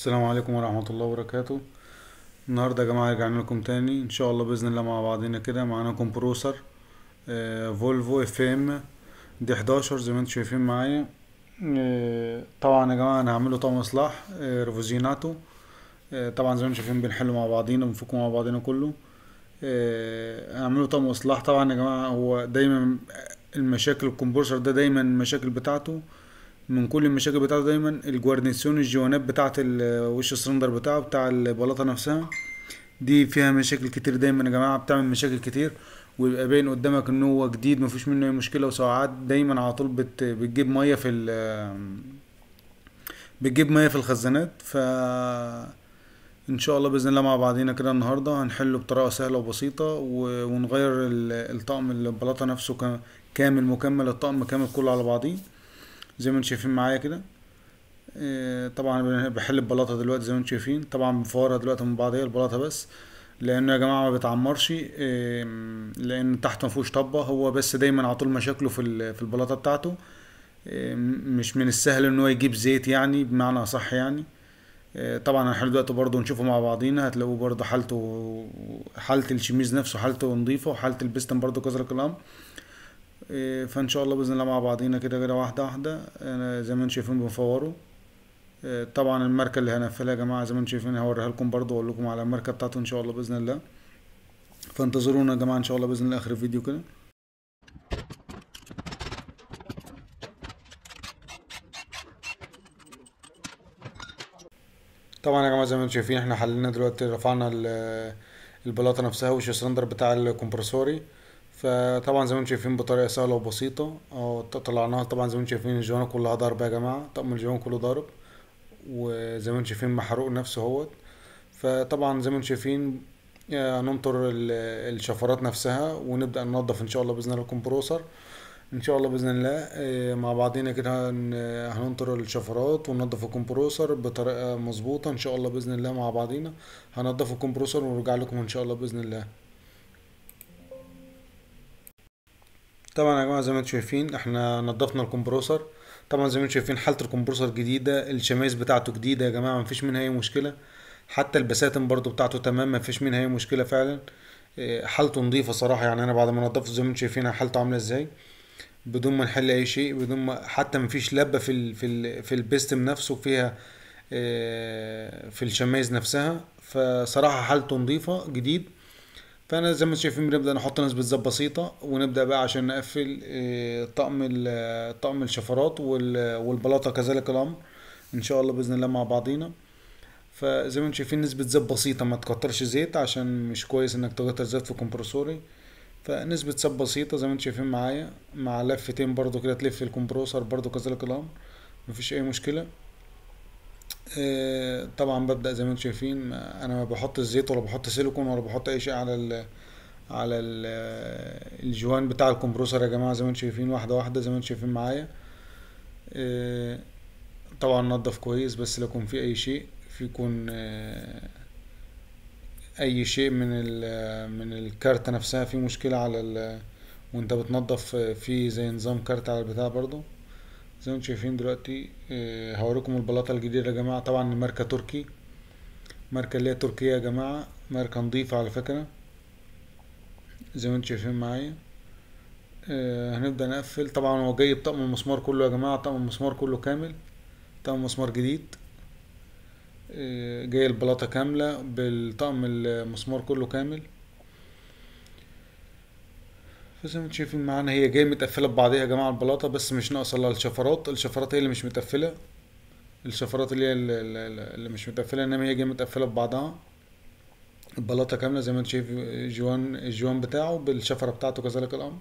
السلام عليكم ورحمة الله وبركاته النهاردة يا جماعة رجعنا لكم تاني ان شاء الله بإذن الله مع بعضينا كده معانا كومبروسر آه، فولفو اف ام دي 11 زي ما انتم شايفين معايا آه، طبعا يا جماعة انا هعمله طقم اصلاح آه، ريفوزيناتو آه، طبعا زي ما انتم شايفين بنحله مع بعضينا بنفكه مع بعضينا كله آه، هعمله طقم اصلاح طبعا يا جماعة هو دايما المشاكل الكمبرسور ده دايما المشاكل بتاعته من كل المشاكل بتاعته دايما الجوارديسيون الجوانات بتاعت ال- وش السلندر بتاعه بتاع البلاطة نفسها دي فيها مشاكل كتير دايما يا جماعة بتعمل مشاكل كتير ويبقى باين قدامك ان هو جديد مفيش منه اي مشكلة وساعات دايما على طول بت بتجيب مية في ال بتجيب مية في الخزانات ف ان شاء الله باذن الله مع بعضينا كده النهارده هنحله بطريقه سهله وبسيطه و- ونغير ال- الطقم البلاطه نفسه كا- كامل مكمل الطقم كامل كله على بعضيه زي ما انتم شايفين معايا كده إيه، طبعا أنا بحل البلاطه دلوقتي زي ما انتم شايفين طبعا بفورها دلوقتي من بعضيها البلاطه بس لانه يا جماعه ما بيتعمرش إيه، لان تحت ما فيهوش طبه هو بس دايما على طول مشاكله في ال- في البلاطه بتاعته إيه، مش من السهل ان هو يجيب زيت يعني بمعنى صح يعني إيه، طبعا هنحل دلوقتي برضه نشوفه مع بعضينا هتلاقوه برضه حالته حالة الشميز نفسه حالته نظيفة وحالة البستن برضه كذلك الأمر إيه، فإن شاء الله بإذن الله مع بعضينا كده كده واحدة واحدة أنا زي ما انتم شايفين بنفوره إيه، طبعا الماركة اللي هنقفلها يا جماعة زي ما انتم شايفين هوريها لكم برضه وأقول لكم على الماركة بتاعته إن شاء الله بإذن الله فانتظرونا يا جماعة إن شاء الله بإذن الله آخر الفيديو كده طبعا يا جماعه زي ما انتم شايفين احنا حللنا دلوقتي رفعنا ال- البلاطه نفسها وش السلندر بتاع الكمبرسوري فطبعا زي ما انتم شايفين بطريقه سهله وبسيطه اهو طلعناها طبعا زي ما انتم شايفين الجوانب كلها ضاربه يا جماعه طقم الجوان كله ضارب وزي ما انتم شايفين محروق نفسه اهوت فطبعا زي ما انتم شايفين آه، هننطر ال- الشفرات نفسها ونبدا ننظف ان شاء الله باذن الله الكمبروسر ان شاء الله باذن الله آه، مع بعضينا كده هن- هننطر الشفرات وننظف الكمبروسر بطريقه مظبوطه ان شاء الله باذن الله مع بعضينا هننظف الكمبروسر ونرجع لكم ان شاء الله باذن الله طبعا يا جماعه زي ما انتم شايفين احنا نظفنا الكمبروسر طبعا زي ما انتم شايفين حاله الكمبروسر جديده الشمايز بتاعته جديده يا جماعه مفيش منها اي مشكله حتى البساتم برضو بتاعته تمام مفيش منها اي مشكله فعلا إيه، حالته نظيفه صراحه يعني انا بعد ما نضفته زي ما انتم شايفين حالته عامله ازاي بدون ما نحل اي شيء بدون ما حتى مفيش لبه في ال في ال في البيستم نفسه فيها آه، في الشمايز نفسها فصراحه حالته نظيفه جديد فانا زي ما انتم شايفين بنبدا نحط نسبه زيت بسيطه ونبدا بقى عشان نقفل آه، طقم ال- طقم الشفرات وال- والبلاطه كذلك الامر ان شاء الله باذن الله مع بعضينا فزي ما انتم شايفين نسبة زيت بسيطة ما تكترش زيت عشان مش كويس انك تكتر زيت في كومبرسوري فنسبة زيت بسيطة زي ما انتم شايفين معايا مع لفتين برضو كده تلف الكمبروسر برضو كذلك الامر مفيش اي مشكلة آه، طبعا ببدأ زي ما انتم شايفين ما- انا ما بحط الزيت ولا بحط سيليكون ولا بحط اي شيء على ال على ال الجوان بتاع الكمبروسر يا جماعة زي ما انتم شايفين واحدة واحدة زي ما انتم شايفين معايا آه، طبعا نضف كويس بس لو يكون في اي شيء في يكون آه، اي شيء من ال من الكارت نفسها في مشكلة على ال وانت بتنضف آه، في زي نظام كارت على البتاع برضو زي ما انتم شايفين دلوقتي آه، هوريكم البلاطة الجديدة يا جماعة طبعا ماركة تركي ماركة اللي هي تركية يا جماعة ماركة نظيفة على فكرة زي ما انتم شايفين معايا آه، هنبدأ نقفل طبعا هو جاي بطقم المسمار كله يا جماعة طقم المسمار كله كامل طقم مسمار جديد آه، جاي البلاطة كاملة بالطقم المسمار كله كامل فزي ما انتم شايفين معانا هي جاية متقفلة ببعضيها يا جماعة البلاطة بس مش ناقصة الا الشفرات الشفرات هي اللي مش متقفلة الشفرات اللي هي ال- ال- ال- اللي مش متقفلة انما هي جاية متقفلة ببعضها البلاطة كاملة زي ما انت شايف الجوان الجوان بتاعه بالشفرة بتاعته كذلك الأمر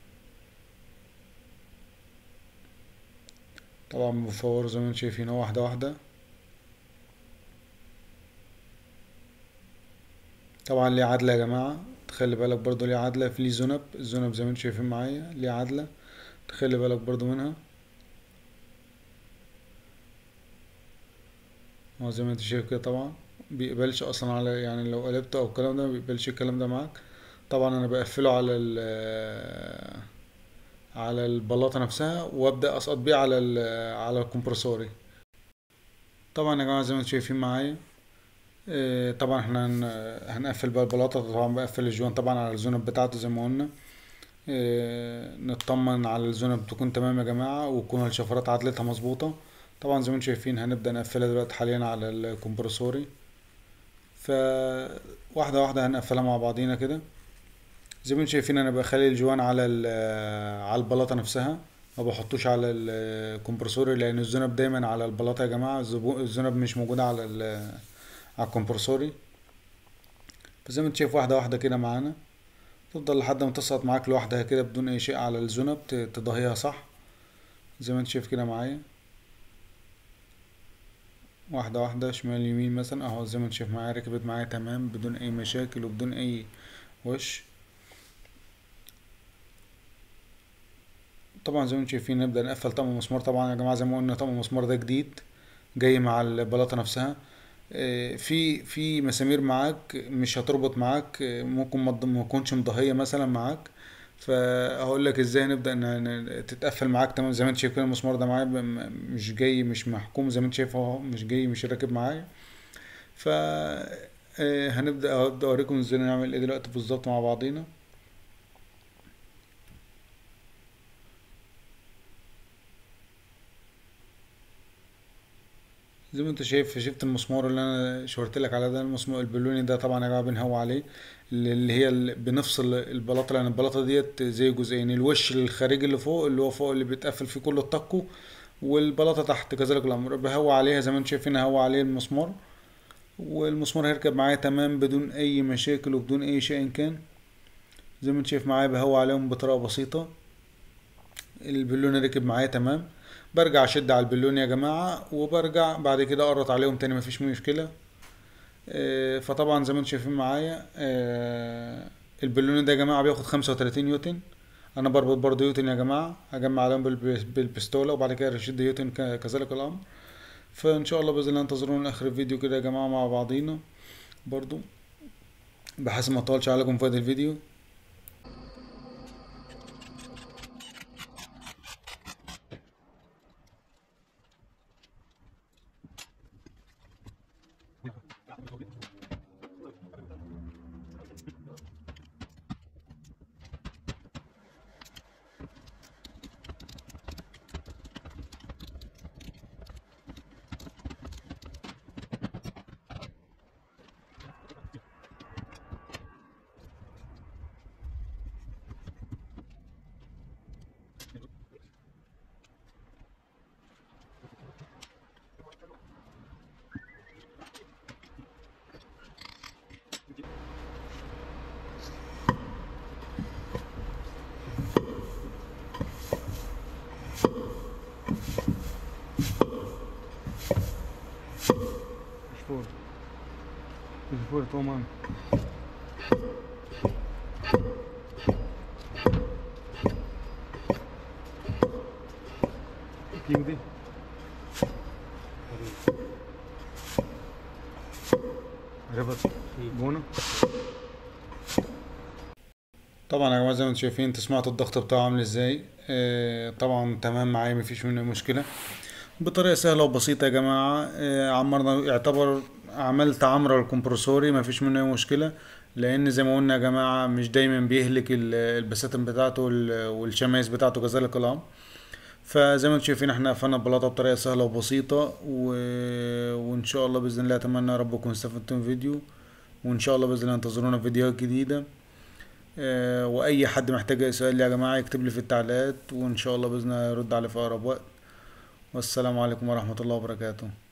طبعا بفور زي ما انتم شايفين اهو واحدة واحدة طبعا ليه عدلة يا جماعة تخلي بالك برضو ليه عدلة في ليه زنب الزنب زي ما انتم شايفين معايا ليه عدلة تخلي بالك برضو منها هو زي ما انت شايف كده طبعا بيقبلش اصلا على يعني لو قلبته او الكلام ده مبيقبلش الكلام ده معاك طبعا انا بقفله على ال على البلاطة نفسها وابدأ اسقط بيه على ال على الكمبرسوري طبعا يا جماعة زي ما انتم شايفين معايا آه، طبعا احنا هن- هنقفل بقى البلاطة طبعا بقفل الجوان طبعا على الزونب بتاعته زي ما قلنا آه، نطمن على الزونب تكون تمام يا جماعة وتكون الشفرات عدلتها مظبوطة طبعا زي ما انتم شايفين هنبدأ نقفلها دلوقتي حاليا على الكمبرسوري ف واحدة واحدة هنقفلها مع بعضينا كده زي ما انتم شايفين انا بخلي الجوان على ال- على البلاطة نفسها ما بحطوش على الكمبرسوري لان الذنب دايما على البلاطة يا جماعة الزبو- الذنب مش موجودة على ال- على الكمبرسوري فزي ما انت شايف واحدة واحدة كده معانا تفضل لحد ما تسقط معاك لوحدها كده بدون اي شيء على الذنب ت- تضاهيها صح زي ما انت شايف كده معايا واحدة واحدة شمال يمين مثلا اهو زي ما انت شايف معايا ركبت معايا تمام بدون اي مشاكل وبدون اي وش طبعا زي ما انتم شايفين نبدأ نقفل طقم المسمار طبعا يا جماعة زي ما قلنا طقم المسمار ده جديد جاي مع البلاطة نفسها اه، في في مسامير معاك مش هتربط معاك اه، ممكن ما تض- ما تكونش مضهية مثلا معاك فهقول لك ازاي نبدأ ن- ن- تتقفل معاك تمام زي ما انت شايف كده المسمار ده معايا ب- م- مش جاي مش محكوم زي ما انت شايف اهو مش جاي مش راكب معايا ف اه، هنبدأ هبدأ اوريكم ازاي نعمل ايه دلوقتي بالظبط مع بعضينا زي ما انت شايف شفت المسمار اللي انا شاورت لك على ده المسمار البلوني ده طبعا يا جماعه بنهوى عليه اللي هي ال- بنفصل البلاطه لان البلاطه ديت زي جزئين الوش الخارجي اللي فوق اللي هو فوق اللي بيتقفل فيه كل الطاقه والبلاطه تحت كذلك الامر بهوى عليها زي ما انت شايفين هوى عليه المسمار والمسمار هيركب معايا تمام بدون اي مشاكل وبدون اي شيء إن كان زي ما انت شايف معايا بهوى عليهم بطريقه بسيطه البالونه ركب معايا تمام برجع اشد على البالون يا جماعة وبرجع بعد كده اقرط عليهم تاني مفيش مشكلة آه، فطبعا زي ما انتم شايفين معايا آه، البالون ده يا جماعة بياخد خمسة وتلاتين نيوتن انا بربط برضه نيوتن يا جماعة هجمع عليهم بالب- بالبستولة وبعد كده اشد نيوتن ك- كذلك الامر فان شاء الله باذن الله انتظرونا لاخر الفيديو كده يا جماعة مع بعضينا برضو بحيث ما اطولش عليكم في هذا الفيديو Esforo. Esforo, toma. Kimdi? ربط بونا طبعا يا جماعه زي ما انتم شايفين انتوا سمعتوا الضغط بتاعه عامل ازاي آه طبعا تمام معايا مفيش منه مشكله بطريقه سهله وبسيطه يا جماعه آه عمرنا يعتبر عملت عمره الكمبرسوري مفيش منه اي مشكله لان زي ما قلنا يا جماعه مش دايما بيهلك ال- البساتم بتاعته وال- والشمايز بتاعته كذلك الامر فزي ما انتم شايفين احنا قفلنا البلاطه بطريقه سهله وبسيطه و... وان شاء الله باذن الله اتمنى يا رب تكونوا استفدتوا من الفيديو وان شاء الله باذن الله انتظرونا في فيديوهات جديده آه، واي حد محتاج اي سؤال يا جماعه يكتب لي في التعليقات وان شاء الله باذن الله يرد عليه في اقرب وقت والسلام عليكم ورحمه الله وبركاته